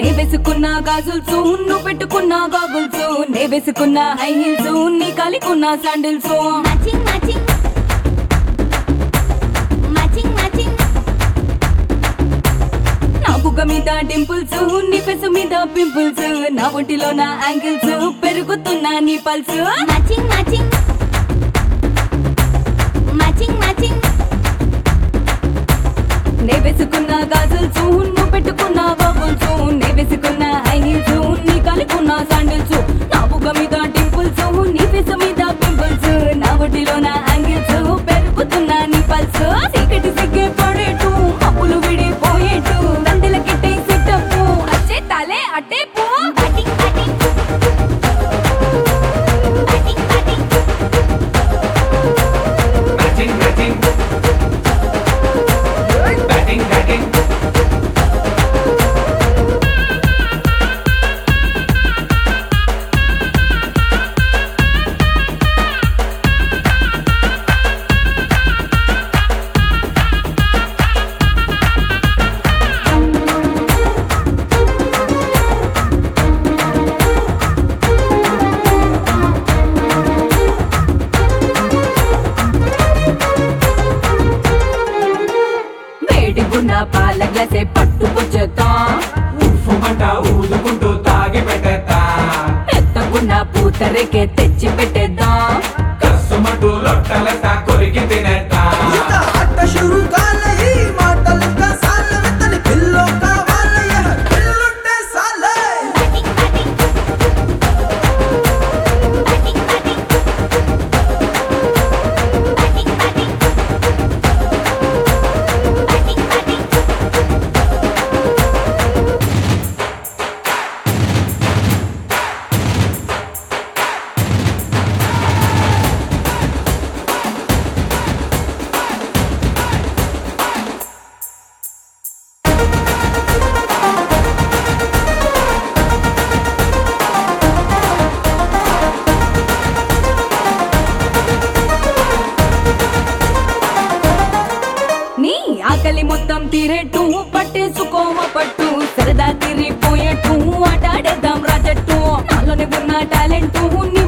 నే వేసుకున్న గాజుల్స్ నువ్వు పెట్టుకున్న గాగుల్స్ నే వేసుకున్న హై హీల్స్ నీ కలికున్న sandals matching matching matching matching నా బుగ్గ మీద డింపుల్స్ నీ ఫెస్ మీద పింపుల్స్ నా ఒంటిలో నా యాంగిల్స్ పెరుగుతున్నా నీ pulse matching matching matching matching నే వేసుకున్న గాజుల్స్ నువ్వు పెట్టుకున్న గాగుల్స్ నే వేసుకున్న హై హీల్స్ నీ కలికున్న శాండిల్స్ నా బుగ్గ మీద డింపుల్స్ నీ ఫెస్ మీద పింపుల్స్ నా ఒంటిలో నా యాంగిల్స్ పెరుగుతున్నా నీ పల్స్ చీకటి సిగ్గే పడేటు అప్పులు విడిపోయేటు దండల కిట్టే సిట్టపు అచ్చే తలే అట్టే పో batting batting batting batting Batting, batting. Batting, batting. వేడిగున్న పాల గ్లాసే పట్టుకొచ్చేతా ఉఫ్ఫుమంట ఊదుకుంటూ తాగి పెట్టేద్దా ఎత్తకున్న పూతరేకే తెచ్చి పెట్టేద్దాం కస్సుమంటూ లొట్టలతా కొరికి తినేద్దా ఇక ఆట షురు కాలయి మాటలు కసాల వెతని పిల్లో కావాలయ పిల్లుంటే సాలే batting batting batting batting batting batting batting batting నీ ఆకలి మొత్తం తీరేట్టు పట్టేసుకోవ పట్టు సరదా తిరిగిపోయేట్టు ఆటాడేద్దాం రాజట్టు నాలోనే ఉన్న టాలెంట్ నీ